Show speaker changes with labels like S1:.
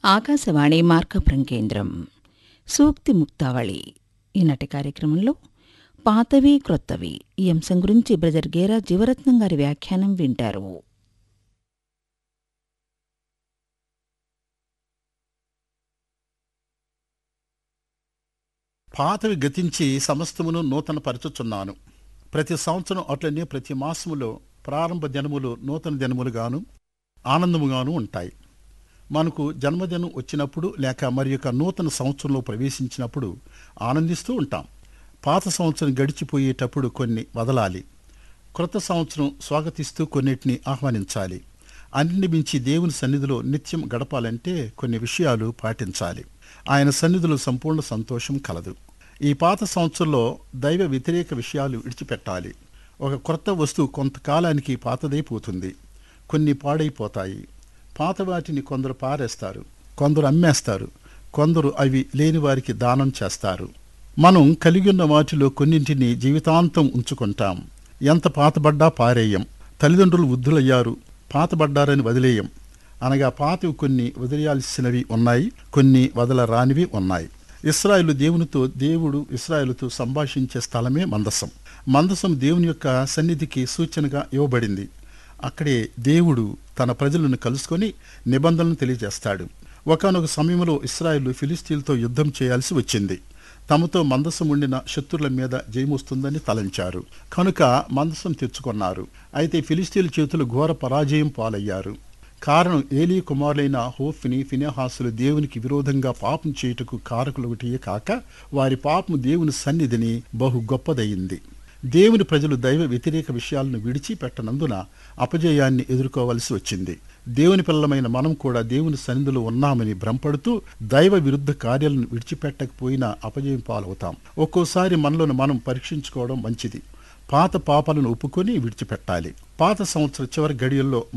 S1: ఆకాశవాణి మార్కపురం కేంద్రం సూక్తి ముక్తావళి ఈనాటి కార్యక్రమంలో పాతవి క్రొత్తవి ఈ అంశం గురించి బ్రదర్ గేరా జీవరత్నం గారి వ్యాఖ్యానం వింటారు
S2: పాతవి గతించి సమస్తమును నూతన పరచుచున్నాను ప్రతి సంవత్సరం అట్లనే ప్రతి మాసములో ప్రారంభ దినములు నూతన దినములుగాను ఆనందముగాను ఉంటాయి మనకు జన్మదినం వచ్చినప్పుడు లేక మరి యొక్క నూతన సంవత్సరంలో ప్రవేశించినప్పుడు ఆనందిస్తూ ఉంటాం పాత సంవత్సరం గడిచిపోయేటప్పుడు కొన్ని వదలాలి క్రొత్త సంవత్సరం స్వాగతిస్తూ కొన్నిటిని ఆహ్వానించాలి అన్నింటి మించి దేవుని సన్నిధిలో నిత్యం గడపాలంటే కొన్ని విషయాలు పాటించాలి ఆయన సన్నిధిలో సంపూర్ణ సంతోషం కలదు ఈ పాత సంవత్సరంలో దైవ వ్యతిరేక విషయాలు విడిచిపెట్టాలి ఒక క్రొత్త వస్తువు కొంతకాలానికి పాతదైపోతుంది కొన్ని పాడైపోతాయి పాత వాటిని కొందరు పారేస్తారు కొందరు అమ్మేస్తారు కొందరు అవి లేని వారికి దానం చేస్తారు మనం కలిగి ఉన్న వాటిలో కొన్నింటిని జీవితాంతం ఉంచుకుంటాం ఎంత పాతబడ్డా పారేయం తల్లిదండ్రులు వృద్ధులయ్యారు పాతబడ్డారని వదిలేయం అనగా పాతవి కొన్ని వదిలేయాల్సినవి ఉన్నాయి కొన్ని వదలరానివి ఉన్నాయి ఇస్రాయేలు దేవునితో దేవుడు ఇస్రాయేలుతో సంభాషించే స్థలమే మందసం మందసం దేవుని యొక్క సన్నిధికి సూచనగా ఇవ్వబడింది అక్కడే దేవుడు తన ప్రజలను కలుసుకొని నిబంధనలు తెలియజేస్తాడు ఒకనొక సమయంలో ఇస్రాయేలు ఫిలిస్తీన్లతో యుద్ధం చేయాల్సి వచ్చింది తమతో మందసం ఉండిన శత్రుల మీద జయమొస్తుందని తలంచారు కనుక మందసం తెచ్చుకున్నారు అయితే ఫిలిస్తీన్ల చేతులు ఘోర పరాజయం పాలయ్యారు కారణం ఏలీ కుమారులైన హోఫ్ని ఫినెహాసులు దేవునికి విరోధంగా పాపం చేయుటకు కారకులొకటియే కాక వారి పాపం దేవుని సన్నిధిని బహు గొప్పదయింది దేవుని ప్రజలు దైవ వ్యతిరేక విషయాలను విడిచిపెట్టనందున అపజయాన్ని ఎదుర్కోవలసి వచ్చింది దేవుని పిల్లలమైన మనం కూడా దేవుని సన్నిధిలో ఉన్నామని భ్రమపడుతూ దైవ విరుద్ధ కార్యాలను విడిచిపెట్టకపోయినా అపజయం పాలవుతాం ఒక్కోసారి మనలను మనం పరీక్షించుకోవడం మంచిది పాత పాపాలను ఒప్పుకొని విడిచిపెట్టాలి పాత సంవత్సర చివరి గడియల్లో